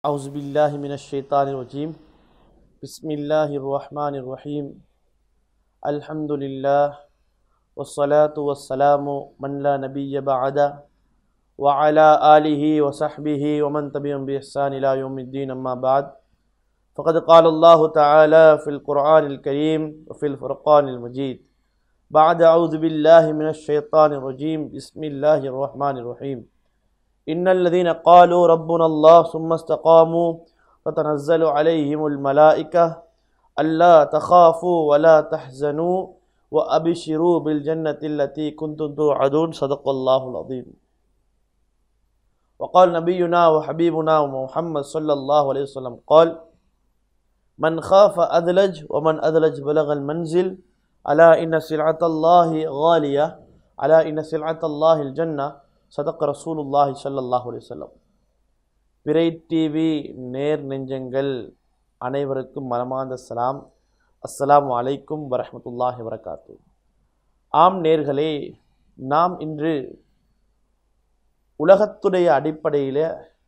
أعوذ بالله من الشيطان الرجيم بسم الله الرحمن الرحيم الحمد لله والصلاة والسلام من لا نبي بعده وعلى آله وصحبه ومن تبعهم بإحسان إلى يوم الدين أما بعد فقد قال الله تعالى في القرآن الكريم وفي الفرقان المجيد بعد أعوذ بالله من الشيطان الرجيم بسم الله الرحمن الرحيم إن الذين قالوا ربنا الله ثم استقاموا تتنزل عليهم الملائكة ألا تخافوا ولا تحزنوا وأبشروا بالجنة التي كنتم توعدون صدق الله العظيم وقال نبينا وحبيبنا محمد صلى الله عليه وسلم قال من خاف أدلج ومن أدلج بلغ المنزل ألا إن سلعة الله غالية ألا إن سلعة الله الجنة சதக்க ரசூலுல்லாஹி ஸல்லல்லாஹு அலைஹி வஸல்லம் பிறை டிவி நேர் நெஞ்சங்கள் அனைவருக்கும் மனமார்ந்த சலாம் அஸ்ஸலாமு அலைக்கும் வரஹ்மத்துல்லாஹி வரகாத்து ஆம் நேர்களே நாம் இன்று உலகத்துடைய அடிப்படையில்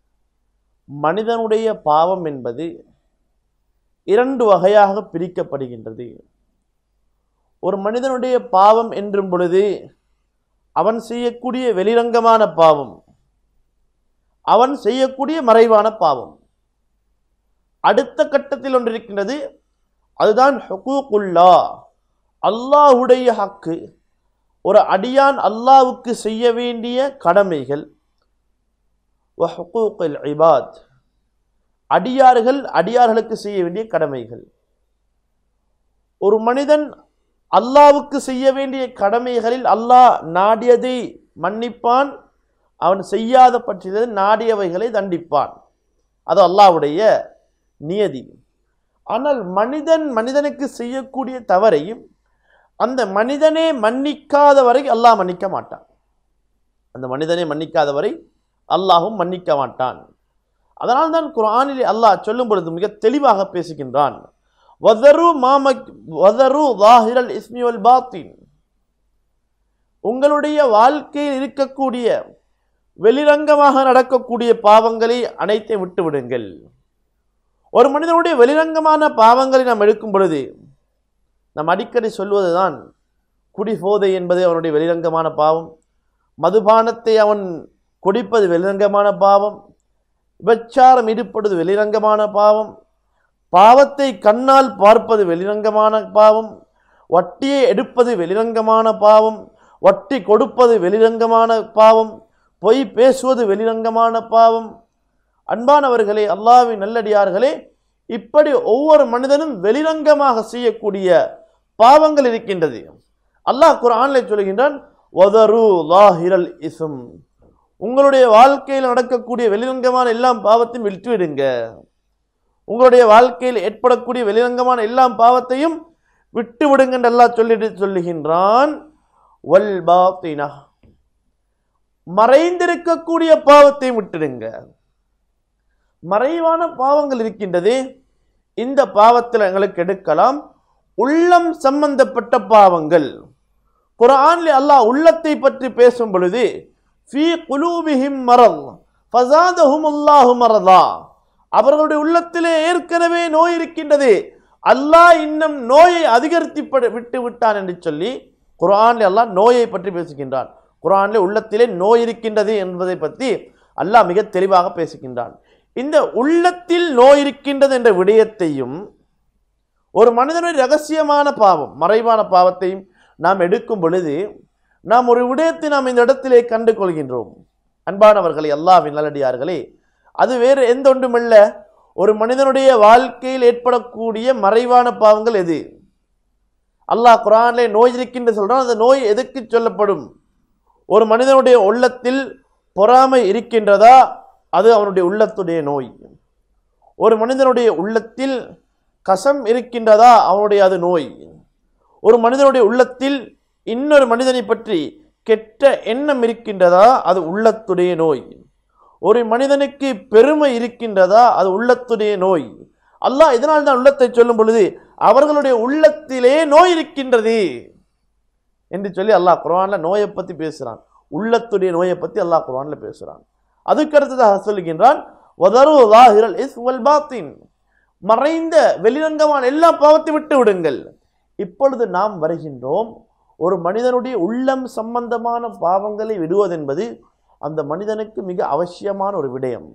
மனிதனுடைய பாவம் என்பது இரண்டு வகையாக பிரிக்கப்படுகின்றது ஒரு மனிதனுடைய பாவம் என்றும் பொழுது அவன் செய்யக்கூடிய வெளிரங்கமான பாவம் அவன் செய்யக்கூடிய மறைவான பாவம் அடுத்த கட்டத்தில் ஒன்று இருக்கின்றது அதுதான் ஹுகூக்குல்லா அல்லாஹுடைய ஹக்கு ஒரு அடியான் அல்லாவுக்கு செய்ய வேண்டிய கடமைகள் ஹுகூக்குல் இபாத் அடியார்கள் அடியார்களுக்கு செய்ய வேண்டிய கடமைகள் ஒரு மனிதன் அல்லாவுக்கு செய்ய வேண்டிய கடமைகளில் அல்லாஹ் நாடியதை மன்னிப்பான் அவன் செய்யாத பற்றியது நாடியவைகளை தண்டிப்பான் அது அல்லாவுடைய நியதி ஆனால் மனிதன் மனிதனுக்கு செய்யக்கூடிய தவறையும் அந்த மனிதனே மன்னிக்காத வரை அல்லாஹ் மன்னிக்க மாட்டான் அந்த மனிதனை மன்னிக்காத வரை அல்லாஹும் மன்னிக்க மாட்டான் அதனால் தான் குரானிலே அல்லாஹ் சொல்லும் பொழுது மிக தெளிவாக பேசுகின்றான் வதரு மாமக் வதரு வாஹிரல் இஸ்மிவல் பாத்தின் உங்களுடைய வாழ்க்கையில் இருக்கக்கூடிய வெளிரங்கமாக நடக்கக்கூடிய பாவங்களை அனைத்தை விட்டு விடுங்கள் ஒரு மனிதனுடைய வெளிரங்கமான பாவங்களை நாம் எடுக்கும் பொழுது நாம் அடிக்கடி சொல்வதுதான் குடி போதை என்பது அவனுடைய வெளிரங்கமான பாவம் மதுபானத்தை அவன் குடிப்பது வெளிரங்கமான பாவம் விபச்சாரம் ஈடுபடுவது வெளிரங்கமான பாவம் பாவத்தை கண்ணால் பார்ப்பது வெளிரங்கமான பாவம் வட்டியை எடுப்பது வெளிரங்கமான பாவம் வட்டி கொடுப்பது வெளிரங்கமான பாவம் பொய் பேசுவது வெளிரங்கமான பாவம் அன்பானவர்களே அல்லாவின் நல்லடியார்களே இப்படி ஒவ்வொரு மனிதனும் வெளிரங்கமாக செய்யக்கூடிய பாவங்கள் இருக்கின்றது அல்லாஹ் குரானிலே சொல்கின்றான் ஒதரு லாஹிரல் இசும் உங்களுடைய வாழ்க்கையில் நடக்கக்கூடிய வெளிரங்கமான எல்லாம் பாவத்தையும் விட்டுவிடுங்க உங்களுடைய வாழ்க்கையில் ஏற்படக்கூடிய வெளிரங்கமான எல்லா பாவத்தையும் விட்டு விடுங்க அல்லாஹ் சொல்லிட்டு சொல்லுகின்றான் வல் பாத்தினா மறைந்திருக்கக்கூடிய பாவத்தை விட்டுடுங்க மறைவான பாவங்கள் இருக்கின்றது இந்த பாவத்தில் எங்களுக்கு எடுக்கலாம் உள்ளம் சம்பந்தப்பட்ட பாவங்கள் குரான்ல அல்லாஹ் உள்ளத்தை பற்றி பேசும் பொழுது ஃபீ குலூபிஹிம் மரல் ஃபசாதஹும் அல்லாஹு மரதா அவர்களுடைய உள்ளத்திலே ஏற்கனவே நோய் இருக்கின்றது அல்லாஹ் இன்னும் நோயை அதிகரித்து விட்டு விட்டான் என்று சொல்லி குரான்ல அல்லாஹ் நோயை பற்றி பேசுகின்றான் குரான்ல உள்ளத்திலே நோய் இருக்கின்றது என்பதை பற்றி அல்லாஹ் மிக தெளிவாக பேசுகின்றான் இந்த உள்ளத்தில் நோய் இருக்கின்றது என்ற விடயத்தையும் ஒரு மனிதனுடைய ரகசியமான பாவம் மறைவான பாவத்தையும் நாம் எடுக்கும் பொழுது நாம் ஒரு விடயத்தை நாம் இந்த இடத்திலே கண்டு கொள்கின்றோம் அன்பானவர்களே அல்லாவின் நல்லடியார்களே அது வேறு எந்த ஒன்றுமல்ல ஒரு மனிதனுடைய வாழ்க்கையில் ஏற்படக்கூடிய மறைவான பாவங்கள் எது அல்லாஹ் குரானிலே நோய் இருக்கின்ற சொல்றான் அந்த நோய் எதுக்கு சொல்லப்படும் ஒரு மனிதனுடைய உள்ளத்தில் பொறாமை இருக்கின்றதா அது அவனுடைய உள்ளத்துடைய நோய் ஒரு மனிதனுடைய உள்ளத்தில் கசம் இருக்கின்றதா அவனுடைய அது நோய் ஒரு மனிதனுடைய உள்ளத்தில் இன்னொரு மனிதனை பற்றி கெட்ட எண்ணம் இருக்கின்றதா அது உள்ளத்துடைய நோய் ஒரு மனிதனுக்கு பெருமை இருக்கின்றதா அது உள்ளத்துடைய நோய் அல்லாஹ் இதனால் தான் உள்ளத்தை சொல்லும் பொழுது அவர்களுடைய உள்ளத்திலே நோய் இருக்கின்றது என்று சொல்லி அல்லாஹ் குரான்ல நோயை பற்றி பேசுகிறான் உள்ளத்துடைய நோயை பற்றி அல்லாஹ் குரான்ல பேசுகிறான் அதுக்கு அடுத்ததாக சொல்லுகின்றான் வதரு லாஹிரல் இஸ் வல் பாத்தின் மறைந்த வெளிரங்கமான எல்லா பாவத்தை விட்டு விடுங்கள் இப்பொழுது நாம் வருகின்றோம் ஒரு மனிதனுடைய உள்ளம் சம்பந்தமான பாவங்களை விடுவதென்பது அந்த மனிதனுக்கு மிக அவசியமான ஒரு விடயம்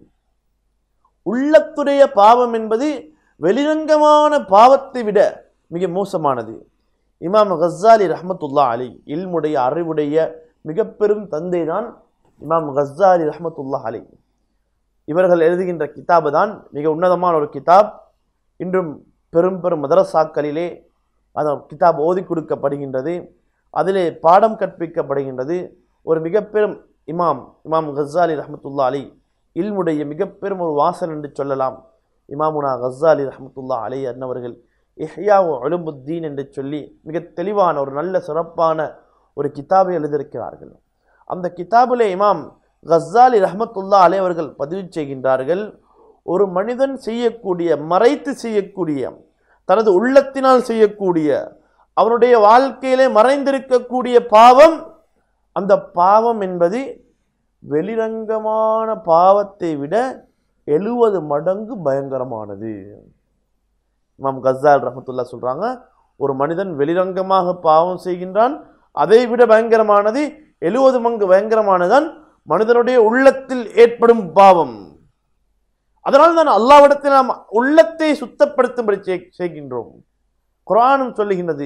உள்ளத்துடைய பாவம் என்பது வெளிரங்கமான பாவத்தை விட மிக மோசமானது இமாம் கஸ்ஸாலி ரஹ்மத்துல்லா அலி இல்முடைய அறிவுடைய மிக பெரும் தந்தை தான் இமாம் கஸ்ஸாலி ரஹ்மத்துல்லா அலி இவர்கள் எழுதுகின்ற கிதாபு தான் மிக உன்னதமான ஒரு கிதாப் இன்றும் பெரும் பெரும் மதரசாக்களிலே அந்த கிதாப் ஓதி கொடுக்கப்படுகின்றது அதிலே பாடம் கற்பிக்கப்படுகின்றது ஒரு மிக பெரும் இமாம் இமாம் கஸ்ஸாலி ரஹ்மத்துல்லா அலி இல்முடைய மிக பெரும் ஒரு வாசல் என்று சொல்லலாம் இமாமுனா கஸ்ஸாலி ரஹ்மத்துல்லா அலி அன்னவர்கள் இஹ்யா ஒலுமுத்தீன் என்று சொல்லி மிக தெளிவான ஒரு நல்ல சிறப்பான ஒரு கிதாபை எழுதியிருக்கிறார்கள் அந்த கிதாபிலே இமாம் கஸ்ஸாலி ரஹ்மத்துல்லா அலை அவர்கள் பதிவு செய்கின்றார்கள் ஒரு மனிதன் செய்யக்கூடிய மறைத்து செய்யக்கூடிய தனது உள்ளத்தினால் செய்யக்கூடிய அவனுடைய வாழ்க்கையிலே மறைந்திருக்கக்கூடிய பாவம் அந்த பாவம் என்பது வெளிரங்கமான பாவத்தை விட எழுவது மடங்கு பயங்கரமானது இமாம் கஸ்ஸால் ரஹமத்துல்லா சொல்றாங்க ஒரு மனிதன் வெளிரங்கமாக பாவம் செய்கின்றான் அதை விட பயங்கரமானது எழுவது மங்கு பயங்கரமானதான் மனிதனுடைய உள்ளத்தில் ஏற்படும் பாவம் அதனால் தான் அல்லாவிடத்தில் நாம் உள்ளத்தை சுத்தப்படுத்தும்படி செய்- செய்கின்றோம் குர்ஆனும் சொல்லுகின்றது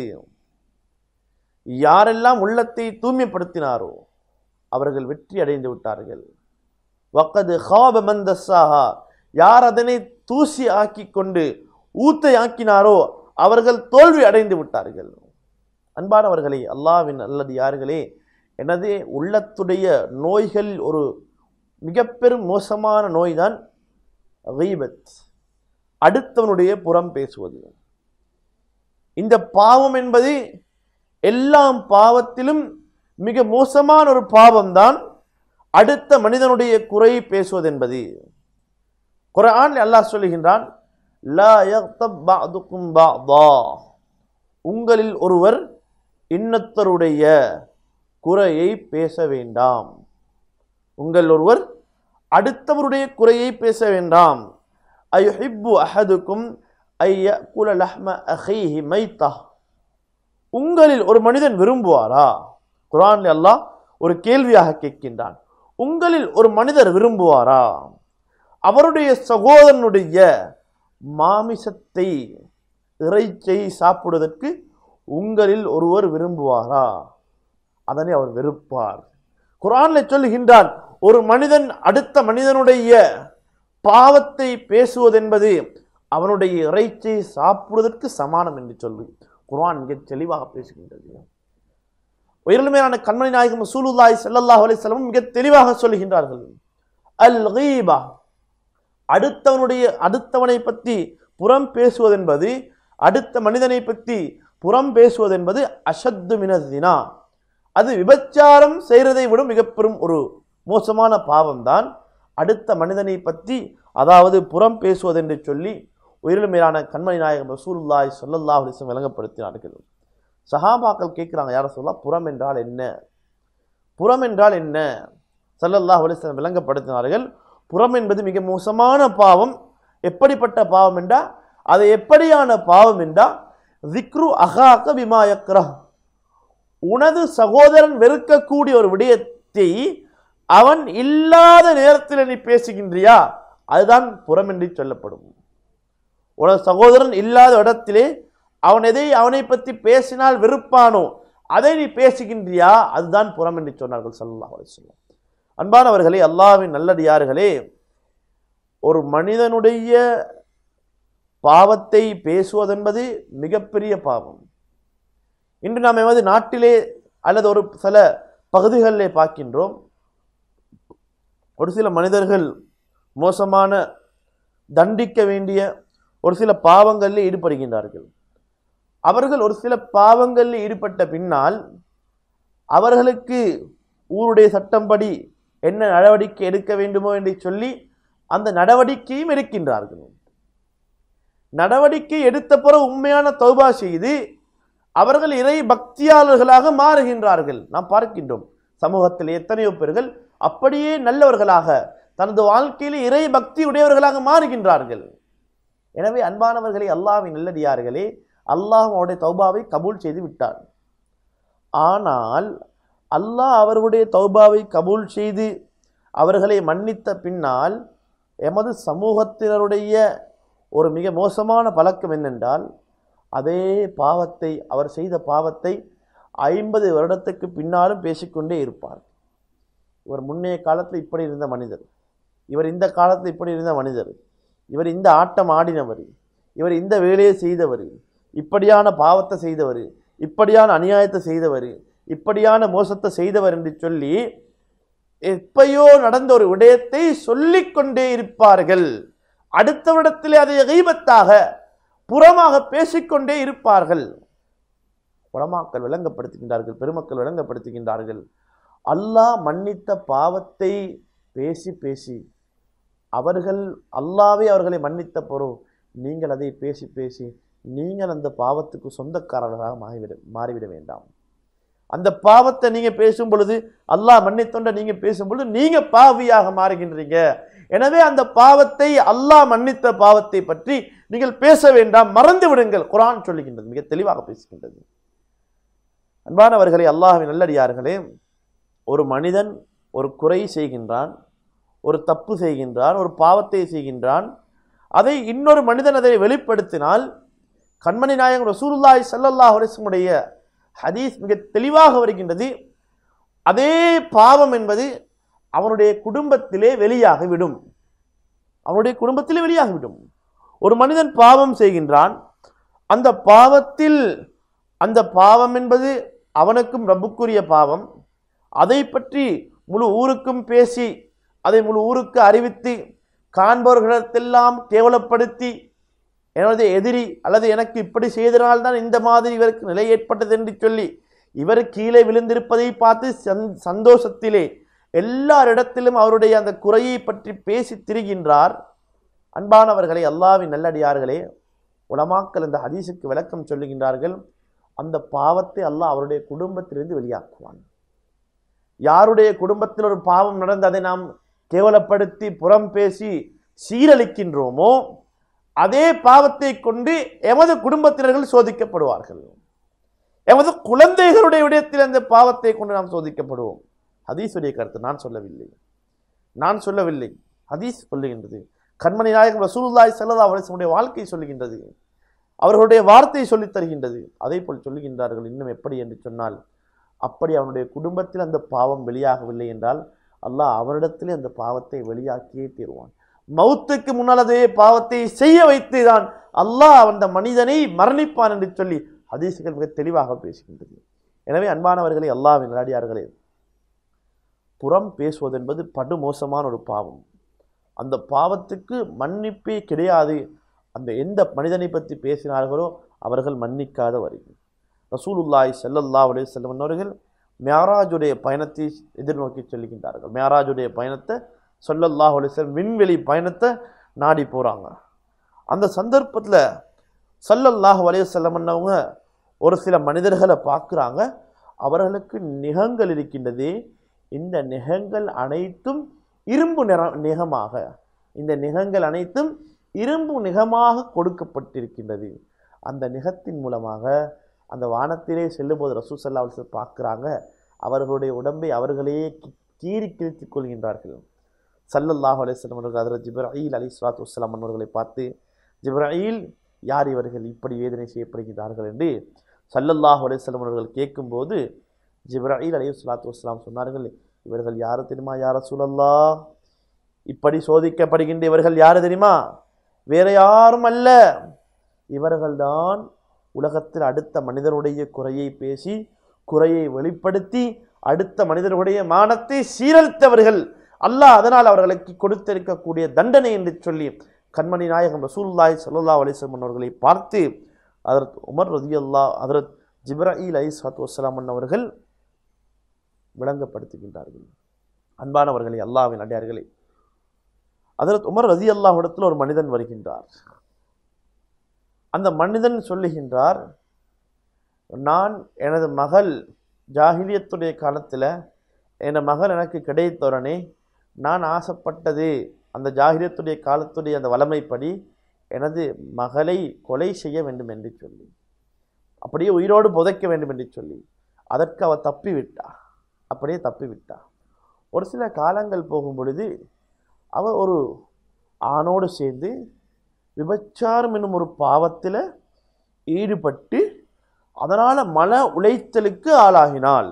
யாரெல்லாம் உள்ளத்தை தூய்மைப்படுத்தினாரோ அவர்கள் வெற்றி அடைந்து விட்டார்கள் வக்கது ஹாப மந்தஸ்ஸாஹா யார் அதனை தூசி ஆக்கி கொண்டு ஊத்தை ஆக்கினாரோ அவர்கள் தோல்வி அடைந்து விட்டார்கள் அன்பானவர்களே அல்லாவின் அல்லது யார்களே எனது உள்ளத்துடைய நோய்கள் ஒரு மிக பெரும் மோசமான நோய்தான் கீபத் அடுத்தவனுடைய புறம் பேசுவது இந்த பாவம் என்பது எல்லா பாவத்திலும் மிக மோசமான ஒரு பாவம்தான் அடுத்த மனிதனுடைய குறை பேசுவது என்பது குர்ஆன் அல்லாஹ் சொல்லுகின்றான் லா யக்தப் பஅதுக்கும் பஅதா உங்களில் ஒருவர் இன்னொருத்தருடைய குறையை பேச வேண்டாம் உங்கள் ஒருவர் அடுத்தவருடைய குறையை பேச வேண்டாம் அயுஹிப்பு அஹதுக்கும் ஐய குல லஹ்ம அஹீஹி மைத்தா உங்களில் ஒரு மனிதன் விரும்புவாரா குர்ஆன்ல அல்லாஹ் ஒரு கேள்வியாக கேட்கின்றான் உங்களில் ஒரு மனிதர் விரும்புவாரா அவருடைய சகோதரனுடைய மாமிசத்தை இறைச்சியை சாப்பிடுவதற்கு உங்களில் ஒருவர் விரும்புவாரா அதனை அவர் வெறுப்பார் குர்ஆன்ல சொல்லுகின்றான் ஒரு மனிதன் அடுத்த மனிதனுடைய பாவத்தை பேசுவதென்பது அவனுடைய இறைச்சியை சாப்பிடுவதற்கு சமானம் என்று சொல்லி குர்ஆன் மிக தெளிவாக பேசுகின்றது உயர்மையான கண்மணி நாயகம் சூலுல்லாய் ஸல்லல்லாஹு அலைஹி வஸல்லம் மிக தெளிவாக சொல்லுகின்றார்கள் அல் கீபா அடுத்தவனுடைய அடுத்தவனை பற்றி புறம் பேசுவதென்பது அடுத்த மனிதனை பற்றி புறம் பேசுவதென்பது அஷத்து மினதினா அது விபச்சாரம் செய்கிறதை விட மிக பெரும் ஒரு மோசமான பாவம்தான் அடுத்த மனிதனை பற்றி அதாவது புறம் பேசுவதென்று சொல்லி உயிரில் மேலான கண்மணி நாயகம் ரசூலுல்லாஹி ஸல்லல்லாஹு அலைஹி வஸல்லம் விளங்கப்படுத்தினார்கள் சஹாபாக்கள் கேட்குறாங்க யார சொல்லலாம் புறம் என்றால் என்ன புறம் என்றால் என்ன ஸல்லல்லாஹு அலைஹி வஸல்லம் விளங்கப்படுத்தினார்கள் புறம் என்பது மிக மோசமான பாவம் எப்படிப்பட்ட பாவம் என்றா அது எப்படியான பாவம் என்றா திக்ரு அகாக்க பிமாயக்ரஹ் உனது சகோதரன் வெறுக்கக்கூடிய ஒரு விடயத்தை அவன் இல்லாத நேரத்தில் நீ பேசுகின்றியா அதுதான் புறம் என்று சொல்லப்படும் உனது சகோதரன் இல்லாத இடத்திலே அவன் எதை அவனை பற்றி பேசினால் வெறுப்பானோ அதை நீ பேசுகின்றியா அதுதான் புறம் என்று சொன்னார்கள் ஸல்லல்லாஹு அலைஹி வஸல்லம் அன்பானவர்களே அல்லாஹ்வின் நல்லடியார்களே ஒரு மனிதனுடைய பாவத்தை பேசுவதென்பது மிகப்பெரிய பாவம் இன்று நாம் எமது நாட்டிலே அல்லது ஒரு சில பகுதிகளிலே பார்க்கின்றோம் ஒரு சில மனிதர்கள் மோசமான தண்டிக்க வேண்டிய ஒரு சில பாவங்களில் ஈடுபடுகின்றார்கள் அவர்கள் ஒரு சில பாவங்களில் ஈடுபட்ட பின்னால் அவர்களுக்கு ஊருடைய சட்டம்படி என்ன நடவடிக்கை எடுக்க வேண்டுமோ என்று சொல்லி அந்த நடவடிக்கையும் எடுக்கின்றார்கள் நடவடிக்கை எடுத்த பிறகு உண்மையான தௌபா செய்து அவர்கள் இறை பக்தியாளர்களாக மாறுகின்றார்கள் நாம் பார்க்கின்றோம் சமூகத்தில் எத்தனையோ பேர்கள் அப்படியே நல்லவர்களாக தனது வாழ்க்கையில் இறை பக்தி உடையவர்களாக மாறுகின்றார்கள் எனவே அன்பானவர்களே அல்லாஹ்வின் நல்லடியார்களே அல்லாஹ் அவருடைய தௌபாவை கபூல் செய்து விட்டார் ஆனால் அல்லாஹ் அவர்களுடைய தௌபாவை கபூல் செய்து அவர்களை மன்னித்த பின்னால் எமது சமூகத்தினருடைய ஒரு மிக மோசமான பழக்கம் என்னென்றால் அதே பாவத்தை அவர் செய்த பாவத்தை ஐம்பது வருடத்துக்கு பின்னாலும் பேசிக்கொண்டே இருப்பார் இவர் முன்னைய காலத்தில் இப்படி இருந்த மனிதர் இவர் இந்த காலத்தில் இப்படி இருந்த மனிதர் இவர் இந்த ஆட்டம் ஆடினவர் இவர் இந்த வேலையை செய்தவர் இப்படியான பாவத்தை செய்தவர் இப்படியான அநியாயத்தை செய்தவர் இப்படியான மோசத்தை செய்தவர் என்று சொல்லி எப்பயோ நடந்த ஒரு விடயத்தை சொல்லிக்கொண்டே இருப்பார்கள் அடுத்தவரிடத்திலே அதை கீபத்தாக புறமாக பேசிக்கொண்டே இருப்பார்கள் உலமாக்கள் விளங்கப்படுத்துகின்றார்கள் பெருமக்கள் விளங்கப்படுத்துகின்றார்கள் அல்லாஹ் மன்னித்த பாவத்தை பேசி பேசி அவர்கள் அல்லாவே அவர்களை மன்னித்த பொருள் நீங்கள் அதை பேசி பேசி நீங்கள் அந்த பாவத்துக்கு சொந்தக்காரர்களாக மாறிவிட மாறிவிட வேண்டாம் அந்த பாவத்தை நீங்க பேசும் பொழுது அல்லாஹ் மன்னித்தொண்ட நீங்க பேசும் பொழுது நீங்க பாவியாக மாறுகின்றீங்க எனவே அந்த பாவத்தை அல்லாஹ் மன்னித்த பாவத்தை பற்றி நீங்கள் பேச வேண்டாம் மறந்து விடுங்கள் குரான் சொல்லுகின்றது மிக தெளிவாக பேசுகின்றது அன்பானவர்களே அல்லாஹ்வின் நல்லடியார்களே ஒரு மனிதன் ஒரு குறை செய்கின்றான் ஒரு தப்பு செய்கின்றான் ஒரு பாவத்தை செய்கின்றான் அதை இன்னொரு மனிதன் அதை வெளிப்படுத்தினால் கண்மணி நாயகம் ரசூலுல்லாஹி ஸல்லல்லாஹு அலைஹி வஸல்லம் உடைய ஹதீஸ் மிக தெளிவாக வருகின்றது அதே பாவம் என்பது அவனுடைய குடும்பத்திலே வெளியாகிவிடும் அவனுடைய குடும்பத்திலே வெளியாகிவிடும் ஒரு மனிதன் பாவம் செய்கின்றான் அந்த பாவத்தில் அந்த பாவம் என்பது அவனுக்கும் ரப்புக்குரிய பாவம் அதை பற்றி முழு ஊருக்கும் பேசி அதை முழு ஊருக்கு அறிவித்து காண்பவர்களிடத்தெல்லாம் கேவலப்படுத்தி எனது எதிரி அல்லது எனக்கு இப்படி செய்தனால்தான் இந்த மாதிரி இவருக்கு நிலை ஏற்பட்டது என்று சொல்லி இவர் கீழே விழுந்திருப்பதை பார்த்து சந் சந்தோஷத்திலே எல்லாரிடத்திலும் அவருடைய அந்த குறையை பற்றி பேசி திரிகின்றார் அன்பானவர்களே அல்லாவின் நல்லடியார்களே உலமாக்கள் இந்த ஹதீஸுக்கு விளக்கம் சொல்லுகின்றார்கள் அந்த பாவத்தை அல்லாஹ் அவருடைய குடும்பத்திலிருந்து வெளியாக்குவான் யாருடைய குடும்பத்தில் ஒரு பாவம் நடந்து அதை நாம் கேவலப்படுத்தி புறம் பேசி சீரழிக்கின்றோமோ அதே பாவத்தை கொண்டு எமது குடும்பத்தினர்கள் சோதிக்கப்படுவார்கள் எமது குழந்தைகளுடைய விடயத்தில் அந்த பாவத்தை கொண்டு நாம் சோதிக்கப்படுவோம் ஹதீஸுடைய கருத்து நான் சொல்லவில்லை நான் சொல்லவில்லை ஹதீஸ் சொல்லுகின்றது கண்மணி நாயகம் ரசூலுல்லாஹி ஸல்லல்லாஹு அலைஹி வஸல்லம் வாழ்க்கை சொல்லுகின்றது அவர்களுடைய வார்த்தை சொல்லித் தருகின்றது அதே போல் சொல்லுகின்றார்கள் இன்னும் எப்படி என்று சொன்னால் அப்படி அவனுடைய குடும்பத்தில் அந்த பாவம் வெளியாகவில்லை என்றால் அல்லாஹ் அவனிடத்திலே அந்த பாவத்தை வெளியாக்கியே தீருவான் மௌத்துக்கு முன்னால் அதே பாவத்தை செய்ய வைத்து தான் அல்லாஹ் அந்த மனிதனை மரணிப்பான் என்று சொல்லி ஹதீசுகள் மிக தெளிவாக பேசுகின்றது எனவே அன்பானவர்களே அல்லாஹ்வின் நிலாடியார்களே புறம் பேசுவது என்பது படுமோசமான ஒரு பாவம் அந்த பாவத்துக்கு மன்னிப்பே கிடையாது அந்த எந்த மனிதனை பற்றி பேசினார்களோ அவர்கள் மன்னிக்காத வருகிறது ரசூலுல்லாய் ஸல்லல்லாஹு அலைஹி வஸல்லம் அவர்கள் மியாராஜுடைய பயணத்தை எதிர்நோக்கி செல்கின்றார்கள் மியாராஜுடைய பயணத்தை ஸல்லல்லாஹு அலைஹி வஸல்லம் விண்வெளி பயணத்தை நாடி போகிறாங்க அந்த சந்தர்ப்பத்தில் ஸல்லல்லாஹு அலைஹி வஸல்லம் அவங்க ஒரு சில மனிதர்களை பார்க்குறாங்க அவர்களுக்கு நிகங்கள் இருக்கின்றது இந்த நிகங்கள் அனைத்தும் இரும்பு நிற நிகமாக இந்த நிகங்கள் அனைத்தும் இரும்பு நிகமாக கொடுக்கப்பட்டிருக்கின்றது அந்த நிகத்தின் மூலமாக அந்த வானத்திலே செல்லும்போது ரசூ சல்லா அலிஸ்லம் பார்க்குறாங்க அவர்களுடைய உடம்பை அவர்களே கி- கீறி கிழித்துக் கொள்கின்றார்கள் சல்லல்லாஹு அலைஹிஸ்ஸலாம் அவர்கள் அதில் ஜிப்ராயில் அலி சலாத்து வஸ்லாம் அவர்களை பார்த்து ஜிப்ராயில் யார் இவர்கள் இப்படி வேதனை செய்யப்படுகிறார்கள் என்று சல்லல்லாஹு அலைஹிஸ்ஸலாம் அவர்கள் கேட்கும்போது ஜிப்ராயில் அலி சலாத்து வஸ்லாம் சொன்னார்கள் இவர்கள் யார் தெரியுமா யார சூழல்லா இப்படி சோதிக்கப்படுகின்ற இவர்கள் யார் தெரியுமா வேற யாரும் அல்ல இவர்கள்தான் உலகத்தில் அடுத்த மனிதனுடைய குறையை பேசி குறையை வெளிப்படுத்தி அடுத்த மனிதர்களுடைய மானத்தை சீரழித்தவர்கள் அல்லாஹ் அதனால் அவர்களுக்கு கொடுத்திருக்கக்கூடிய தண்டனை என்று சொல்லி கண்மணி நாயகம் ரசூலுல்லாஹி ஸல்லல்லாஹு அலைஹி வஸல்லம் அவர்களை பார்த்து அதரத் உமர் ரதியல்லாஹ் அதரத் ஜிப்ராயில் அலி சலாத்து வஸ்ஸலாம் அவர்கள் விளங்கப்படுத்துகின்றார்கள் அன்பானவர்களே அல்லாஹ்வின் அடியார்களே அதரத் உமர் ரதி இடத்துல ஒரு மனிதன் வருகின்றார் அந்த மனிதன் சொல்லுகின்றார் நான் எனது மகள் ஜாகிலியத்துடைய காலத்தில் என் மகள் எனக்கு கிடைத்தவுடனே நான் ஆசைப்பட்டது அந்த ஜாகிரியத்துடைய காலத்துடைய அந்த வளமைப்படி எனது மகளை கொலை செய்ய வேண்டும் என்று சொல்லி அப்படியே உயிரோடு புதைக்க வேண்டும் என்று சொல்லி அதற்கு அவ தப்பி விட்டா அப்படியே தப்பி விட்டா ஒரு சில காலங்கள் போகும் பொழுது அவ ஒரு ஆணோடு சேர்ந்து விபச்சாரம் என்னும் ஒரு பாவத்தில் ஈடுபட்டு அதனால் மன உளைச்சலுக்கு ஆளாகினாள்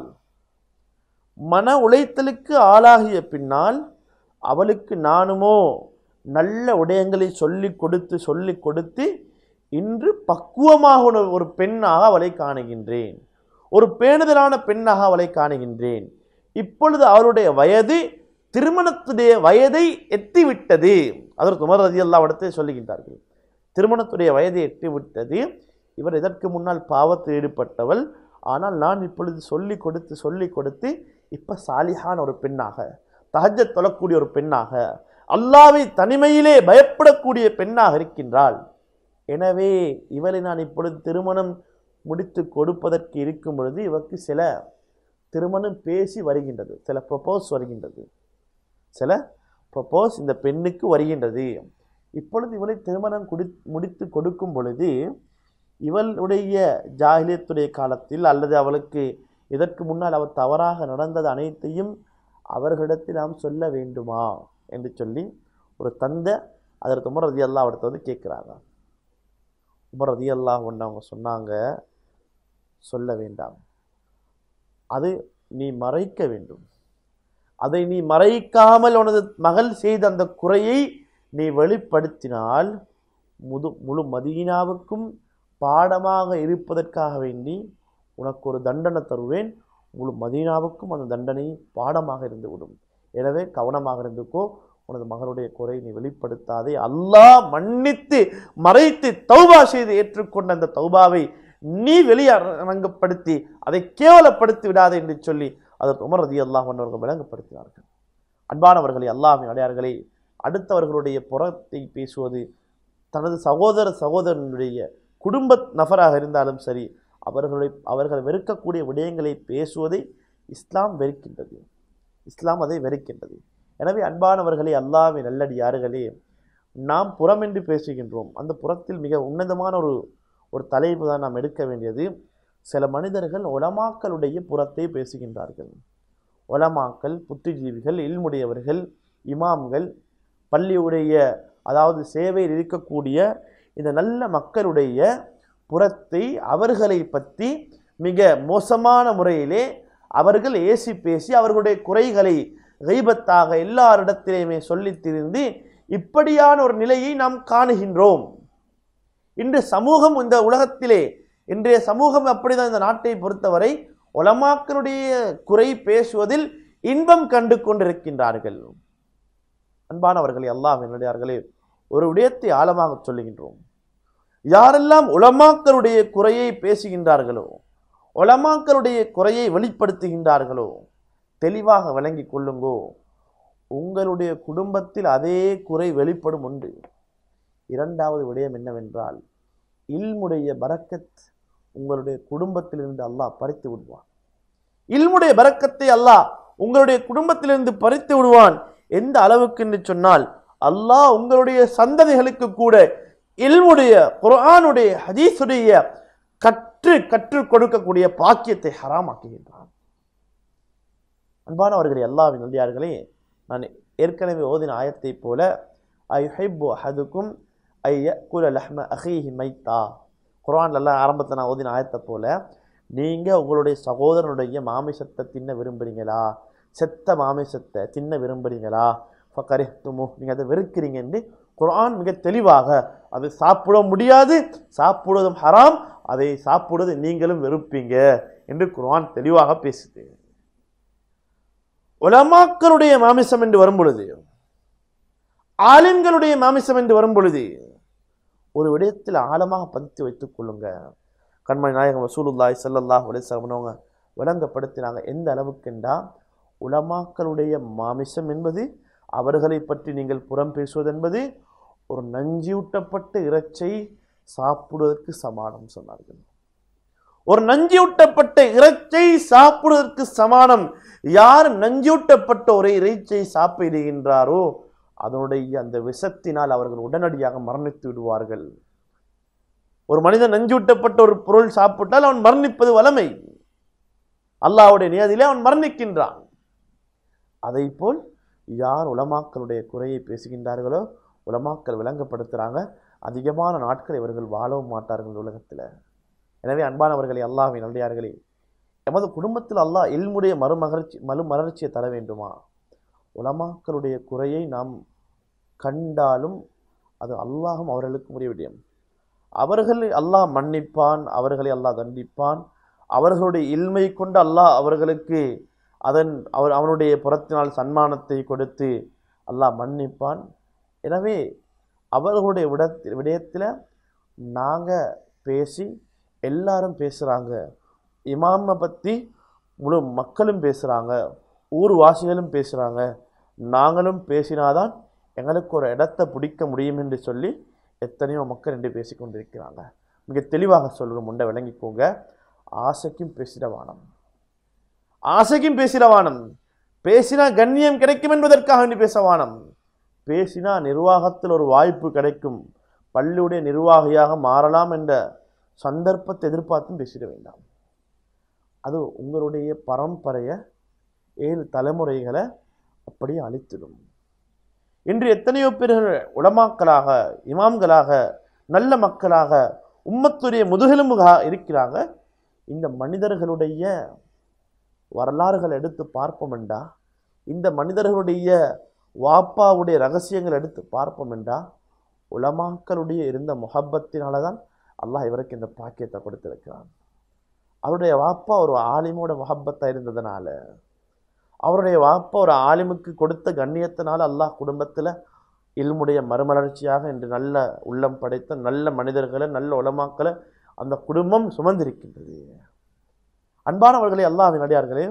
மன உளைச்சலுக்கு ஆளாகிய பின்னால் அவளுக்கு நானுமோ நல்ல உடையங்களை சொல்லி கொடுத்து சொல்லி கொடுத்து இன்று பக்குவமாக ஒரு ஒரு பெண்ணாக அவளை காணுகின்றேன் ஒரு பேணுதலான பெண்ணாக அவளை காணுகின்றேன் இப்பொழுது அவருடைய வயது திருமணத்துடைய வயதை எட்டிவிட்டது அதற்கு உமர் ரதி அல்லா இடத்தை சொல்லுகின்றார்கள் திருமணத்துடைய வயதை எட்டிவிட்டது இவர் இதற்கு முன்னால் பாவத்தில் ஈடுபட்டவள் ஆனால் நான் இப்பொழுது சொல்லி கொடுத்து சொல்லி கொடுத்து இப்போ சாலிஹான ஒரு பெண்ணாக தஹஜ்ஜத் தொழக்கூடிய ஒரு பெண்ணாக அல்லாவை தனிமையிலே பயப்படக்கூடிய பெண்ணாக இருக்கின்றாள் எனவே இவரை நான் இப்பொழுது திருமணம் முடித்து கொடுப்பதற்கு இருக்கும் பொழுது இவருக்கு சில திருமணம் பேசி வருகின்றது சில ப்ரொபோஸ் வருகின்றது சில ப்ரொபோஸ் இந்த பெண்ணுக்கு வருகின்றது இப்பொழுது இவளை திருமணம் குடி முடித்து கொடுக்கும் பொழுது இவளுடைய ஜாகிலியத்துடைய காலத்தில் அல்லது அவளுக்கு இதற்கு முன்னால் அவர் தவறாக நடந்தது அனைத்தையும் அவர்களிடத்தில் நாம் சொல்ல வேண்டுமா என்று சொல்லி ஒரு தந்தை அதற்கு உமர் ரதி அல்லா அவர்கிட்ட வந்து கேட்குறாங்க உமர் ரதி அல்லா ஒன்று அவங்க சொன்னாங்க சொல்ல வேண்டாம் அது நீ மறைக்க வேண்டும் அதை நீ மறைக்காமல் உனது மகள் செய்த அந்த குறையை நீ வெளிப்படுத்தினால் முது முழு மதீனாவுக்கும் பாடமாக இருப்பதற்காக வேண்டி உனக்கு ஒரு தண்டனை தருவேன் முழு மதீனாவுக்கும் அந்த தண்டனை பாடமாக இருந்துவிடும் எனவே கவனமாக இருந்துக்கோ உனது மகனுடைய குறை நீ வெளிப்படுத்தாதே அல்லாஹ் மன்னித்து மறைத்து தௌபா செய்து ஏற்றுக்கொண்ட அந்த தௌபாவை நீ வெளியரங்கப்படுத்தி அதை கேவலப்படுத்தி விடாதே என்று சொல்லி அதற்கு உமர் ரதி அல்லாஹ் அவர்கள் விளங்கப்படுத்தினார்கள் அன்பானவர்களே அல்லாஹின் அடையார்களே அடுத்தவர்களுடைய புறத்தை பேசுவது தனது சகோதர சகோதரனுடைய குடும்ப நபராக இருந்தாலும் சரி அவர்களை அவர்கள் வெறுக்கக்கூடிய விடயங்களை பேசுவதை இஸ்லாம் வெறுக்கின்றது இஸ்லாம் அதை வெறுக்கின்றது எனவே அன்பானவர்களே அல்லாஹ்வின் நல்லடியார்களே நாம் புறம் என்று பேசுகின்றோம் அந்த புறத்தில் மிக உன்னதமான ஒரு ஒரு தலைப்பு தான் நாம் எடுக்க வேண்டியது சில மனிதர்கள் உலமாக்களுடைய புறத்தை பேசுகின்றார்கள் உலமாக்கள் புத்திஜீவிகள் இல்முடையவர்கள் இமாம்கள் பள்ளியுடைய அதாவது சேவையில் இருக்கக்கூடிய இந்த நல்ல மக்களுடைய புறத்தை அவர்களை பற்றி மிக மோசமான முறையிலே அவர்கள் ஏசி பேசி அவர்களுடைய குறைகளை கைபத்தாக எல்லாரிடத்திலேயுமே சொல்லித் திரிந்து இப்படியான ஒரு நிலையை நாம் காணுகின்றோம் இன்று சமூகம் இந்த உலகத்திலே இன்றைய சமூகம் அப்படிதான் இந்த நாட்டை பொறுத்தவரை உலமாக்களுடைய குறை பேசுவதில் இன்பம் கண்டு கொண்டிருக்கின்றார்கள் அன்பானவர்களே அல்லாஹ் என்னுடையார்களே ஒரு விடயத்தை ஆழமாக சொல்லுகின்றோம் யாரெல்லாம் உலமாக்களுடைய குறையை பேசுகின்றார்களோ உலமாக்களுடைய குறையை வெளிப்படுத்துகின்றார்களோ தெளிவாக விளங்கி கொள்ளுங்கோ உங்களுடைய குடும்பத்தில் அதே குறை வெளிப்படும் உண்டு இரண்டாவது விடயம் என்னவென்றால் இல்முடைய பரக்கத் உங்களுடைய குடும்பத்திலிருந்து அல்லாஹ் பறித்து விடுவான் இல்முடைய பரக்கத்தை அல்லாஹ் உங்களுடைய குடும்பத்திலிருந்து பறித்து விடுவான் எந்த அளவுக்கு என்று சொன்னால் அல்லாஹ் உங்களுடைய சந்ததிகளுக்கு கூட இல்முடைய குர்ஆனுடைய ஹதீஸுடைய கற்று கற்றுக் கொடுக்கக்கூடிய பாக்கியத்தை ஹராமாக்குகின்றான் அன்பானவர்களே அல்லாவின் நல்லியார்களே நான் ஏற்கனவே ஓதின ஆயத்தைப் போல ஐ ஹைப்பு அஹதுக்கும் ஐ குல லஹ்ம அஹீஹி மைத்தா குர்ஆன்ல எல்லாம் ஆரம்பத்தில் நான் ஓதின ஆயத்தை போல நீங்கள் உங்களுடைய சகோதரனுடைய மாமிசத்தை தின்ன விரும்புகிறீங்களா செத்த மாமிசத்தை தின்ன விரும்புகிறீங்களா ஃபக்கரிஹ்துமு நீங்கள் அதை வெறுக்கிறீங்க என்று குர்ஆன் மிக தெளிவாக அது சாப்பிட முடியாது சாப்பிடுவதும் ஹராம் அதை சாப்பிடுவது நீங்களும் வெறுப்பீங்க என்று குர்ஆன் தெளிவாக பேசுது உலமாக்களுடைய மாமிசம் என்று வரும் பொழுது ஆலிம்களுடைய மாமிசம் என்று வரும் பொழுது ஒரு விடயத்தில் ஆழமாக பதித்து வைத்துக் கொள்ளுங்க கண்மணி நாயகம் வசூலுல்லாய் ஸல்லல்லாஹு அலைஹி வஸல்லம் அவங்க விளங்கப்படுத்தினாங்க எந்த அளவுக்குண்டா உலமாக்களுடைய மாமிசம் என்பது அவர்களை பற்றி நீங்கள் புறம் பேசுவது என்பது ஒரு நஞ்சியூட்டப்பட்ட இறைச்சை சாப்பிடுவதற்கு சமானம் சொன்னார்கள் ஒரு நஞ்சியூட்டப்பட்ட இறைச்சை சாப்பிடுவதற்கு சமானம் யார் நஞ்சியூட்டப்பட்ட ஒரு இறைச்சியை சாப்பிடுகின்றாரோ அதனுடைய அந்த விஷத்தினால் அவர்கள் உடனடியாக மரணித்து விடுவார்கள் ஒரு மனிதன் நஞ்சூட்டப்பட்ட ஒரு பொருள் சாப்பிட்டால் அவன் மரணிப்பது வளமை அல்லாஹ்வுடைய நியதியிலே அவன் மரணிக்கின்றான் அதை போல் யார் உலமாக்களுடைய குறையை பேசுகின்றார்களோ உலமாக்கள் விளங்கப்படுத்துகிறாங்க அதிகமான நாட்கள் இவர்கள் வாழவும் மாட்டார்கள் இந்த உலகத்தில் எனவே அன்பானவர்களே அல்லாஹ்வின் நல்லடியார்களே எமது குடும்பத்தில் அல்லாஹ் இல்முடைய மறுமலர்ச்சி மறுமலர்ச்சியை தர வேண்டுமா உலமாக்களுடைய குறையை நாம் கண்டாலும் அது அல்லாஹும் அவர்களுக்கு உரிய விடயம் அவர்களை அல்லாஹ் மன்னிப்பான் அவர்களை அல்லாஹ் தண்டிப்பான் அவர்களுடைய இல்மை கொண்டு அல்லாஹ் அவர்களுக்கு அதன் அவர் அவனுடைய புறத்தினால் சன்மானத்தை கொடுத்து அல்லாஹ் மன்னிப்பான் எனவே அவர்களுடைய விடத்தில் விடயத்தில் நாங்கள் பேசி எல்லாரும் பேசுகிறாங்க இமாமை பற்றி முழு மக்களும் பேசுகிறாங்க ஊர்வாசிகளும் பேசுகிறாங்க நாங்களும் பேசினாதான் எங்களுக்கு ஒரு இடத்தை பிடிக்க முடியும் என்று சொல்லி எத்தனையோ மக்கள் என்று பேசி கொண்டிருக்கிறாங்க மிக தெளிவாக சொல்கிறோம் உண்டை விளங்கிக்கோங்க ஆசைக்கும் பேசிட வானம் ஆசைக்கும் பேசிட வானம் பேசினா கண்ணியம் கிடைக்கும் என்பதற்காக வேண்டி பேச வானம் பேசினா நிர்வாகத்தில் ஒரு வாய்ப்பு கிடைக்கும் பள்ளியுடைய நிர்வாகியாக மாறலாம் என்ற சந்தர்ப்பத்தை எதிர்பார்த்தும் பேசிட வேண்டாம் அது உங்களுடைய பரம்பரையை ஏழு தலைமுறைகளை அப்படியே அழித்திடும் இன்று எத்தனையோ பேர்கள் உலமாக்களாக இமாம்களாக நல்ல மக்களாக உம்மத்துடைய முதுகெலும்புகளாக இருக்கிறாங்க இந்த மனிதர்களுடைய வரலாறுகள் எடுத்து பார்ப்போம் என்றா இந்த மனிதர்களுடைய வாப்பாவுடைய ரகசியங்கள் எடுத்து பார்ப்போம் என்றா உலமாக்களுடைய இருந்த முஹப்பத்தினால தான் அல்லாஹ் இவருக்கு இந்த பாக்கியத்தை கொடுத்திருக்கிறான் அவருடைய வாப்பா ஒரு ஆலிமோட முஹப்பத்தாக இருந்ததுனால அவருடைய வாப்பா ஒரு ஆலிமுக்கு கொடுத்த கண்ணியத்தினால அல்லாஹ் குடும்பத்தில் இல்முடைய மறுமலர்ச்சியாக இன்று நல்ல உள்ளம் படைத்த நல்ல மனிதர்களை நல்ல உலமாக்களை அந்த குடும்பம் சுமந்திருக்கின்றது அன்பானவர்களே அல்லாஹ்வின் அடியார்களே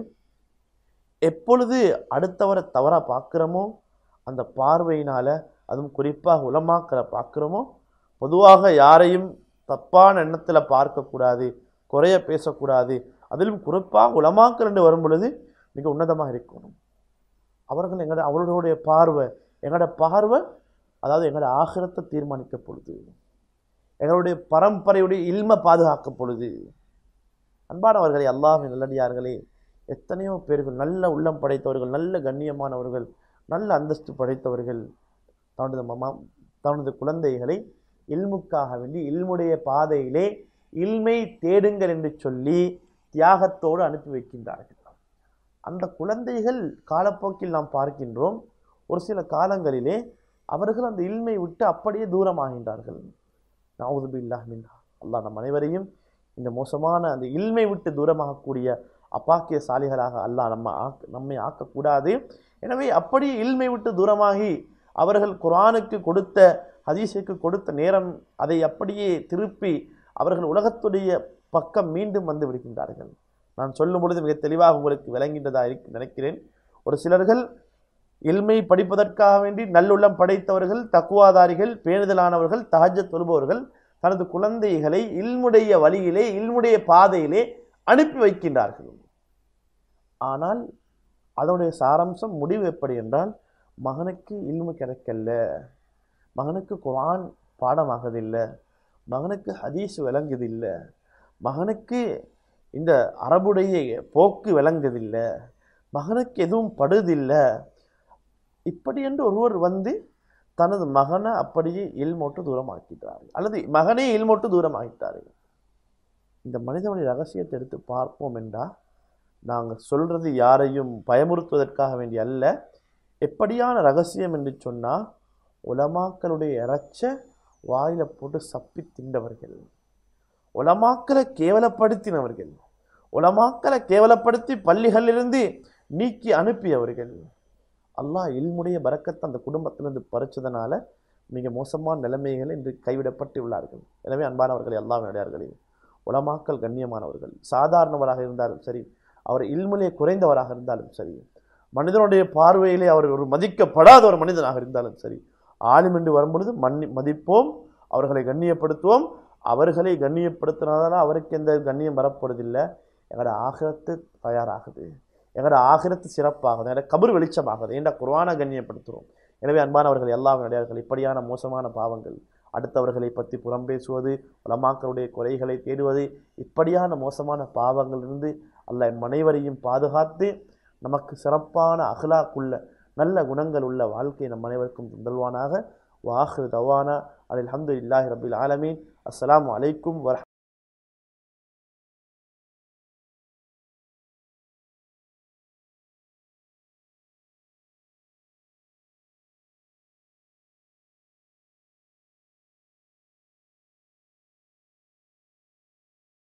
எப்பொழுது அடுத்தவரை தவறாக பார்க்குறோமோ அந்த பார்வையினால் அதுவும் குறிப்பாக உலமாக்களை பார்க்குறோமோ பொதுவாக யாரையும் தப்பான எண்ணத்தில் பார்க்கக்கூடாது குறைய பேசக்கூடாது அதிலும் குறிப்பாக உலமாக்கள் என்று வரும் பொழுது மிக உன்னதமாக இருக்கணும் அவர்கள் எங்களோட அவர்களுடைய பார்வை எங்களோட பார்வை அதாவது எங்களோட ஆகிரத்தை தீர்மானிக்க பொழுது எங்களுடைய பரம்பரையுடைய இல்ம பாதுகாக்க பொழுது அன்பானவர்களே அல்லாஹின் நல்லடியார்களே எத்தனையோ பேர்கள் நல்ல உள்ளம் படைத்தவர்கள் நல்ல கண்ணியமானவர்கள் நல்ல அந்தஸ்து படைத்தவர்கள் தனது மமா தனது குழந்தைகளை இல்முக்காக வேண்டி இல்முடைய பாதையிலே இல்மை தேடுங்கள் என்று சொல்லி தியாகத்தோடு அனுப்பி வைக்கின்றார்கள் அந்த குழந்தைகள் காலப்போக்கில் நாம் பார்க்கின்றோம் ஒரு சில காலங்களிலே அவர்கள் அந்த இல்மை விட்டு அப்படியே தூரமாகின்றார்கள் நவுதுபில்லாஹ் மின்ஹா அல்லாஹ் நம் அனைவரையும் இந்த மோசமான அந்த இல்மை விட்டு தூரமாகக்கூடிய அப்பாக்கிய சாலிகளாக அல்லாஹ் நம்ம ஆக்க நம்மை ஆக்கக்கூடாது எனவே அப்படியே இல்மை விட்டு தூரமாகி அவர்கள் குர்ஆனுக்கு கொடுத்த ஹதீஸுக்கு கொடுத்த நேரம் அதை அப்படியே திருப்பி அவர்கள் உலகத்துடைய பக்கம் மீண்டும் வந்து விடுகின்றார்கள் நான் சொல்லும் பொழுது மிக தெளிவாக உங்களுக்கு விளங்கின்றதா இருக்கு நினைக்கிறேன் ஒரு சிலர்கள் இல்மை படிப்பதற்காக வேண்டி நல்லுள்ளம் படைத்தவர்கள் தக்குவாதாரிகள் பேணுதலானவர்கள் தஹஜத் தொழுபவர்கள் தனது குழந்தைகளை இல்முடைய வழியிலே இல்முடைய பாதையிலே அனுப்பி வைக்கின்றார்கள் ஆனால் அதனுடைய சாராம்சம் முடிவு எப்படி என்றால் மகனுக்கு இல்மு கிடைக்கல மகனுக்கு குர்ஆன் பாடமாகதில்லை மகனுக்கு ஹதீஸ் விளங்குதில்லை மகனுக்கு இந்த அரபுடைய போக்கு விளங்குதில்லை மகனுக்கு எதுவும் படுதில்லை இப்படி என்று ஒருவர் வந்து தனது மகனை அப்படியே இல்மோட்டு தூரமாக்கிட்டார்கள் அல்லது மகனே இல்மோட்டு தூரமாக்கிட்டார்கள் இந்த மனிதனுடைய ரகசியத்தை எடுத்து பார்ப்போம் என்றா நாங்கள் சொல்றது யாரையும் பயமுறுத்துவதற்காக வேண்டிய அல்ல எப்படியான ரகசியம் என்று சொன்னால் உலமாக்களுடைய இறைச்ச வாயில போட்டு சப்பி திண்டவர்கள் உலமாக்களை கேவலப்படுத்தினவர்கள் உலமாக்களை கேவலப்படுத்தி பள்ளிகளிலிருந்து நீக்கி அனுப்பியவர்கள் அல்லாஹ் இல்முடைய பறக்கத்தை அந்த குடும்பத்திலிருந்து பறிச்சதுனால மிக மோசமான நிலைமைகள் இன்று கைவிடப்பட்டு உள்ளார்கள் எனவே அன்பானவர்கள் எல்லாம் நடையார்களே உலமாக்கல் கண்ணியமானவர்கள் சாதாரணவராக இருந்தாலும் சரி அவர் இல்முலே குறைந்தவராக இருந்தாலும் சரி மனிதனுடைய பார்வையிலே அவர் ஒரு மதிக்கப்படாத ஒரு மனிதனாக இருந்தாலும் சரி ஆலிம் என்று வரும்பொழுது மன்னி மதிப்போம் அவர்களை கண்ணியப்படுத்துவோம் அவர்களை கண்ணியப்படுத்தினாதான அவருக்கு எந்த கண்ணியம் வரப்படுதில்லை எங்களோட ஆகிரத்து தயாராகுது எங்களோட ஆகிரத்து சிறப்பாகுது எங்களோட கபர் வெளிச்சமாகுது ஏன்டா குர்ஆனை கண்ணியப்படுத்துகிறோம் எனவே அன்பானவர்கள் எல்லா நடிகார்கள் இப்படியான மோசமான பாவங்கள் அடுத்தவர்களை பற்றி புறம் பேசுவது உலமாக்களுடைய குறைகளை தேடுவது இப்படியான மோசமான பாவங்களிலிருந்து அல்லாஹ் என் அனைவரையும் பாதுகாத்து நமக்கு சிறப்பான அகலாக்குள்ள நல்ல குணங்கள் உள்ள வாழ்க்கையை நம் அனைவருக்கும் தந்தல்வானாக வாஹு தவானா அலில் அஹமது இல்லாஹி ரபில் ஆலமீன் அஸ்ஸலாமு அலைக்கும் வரஹ்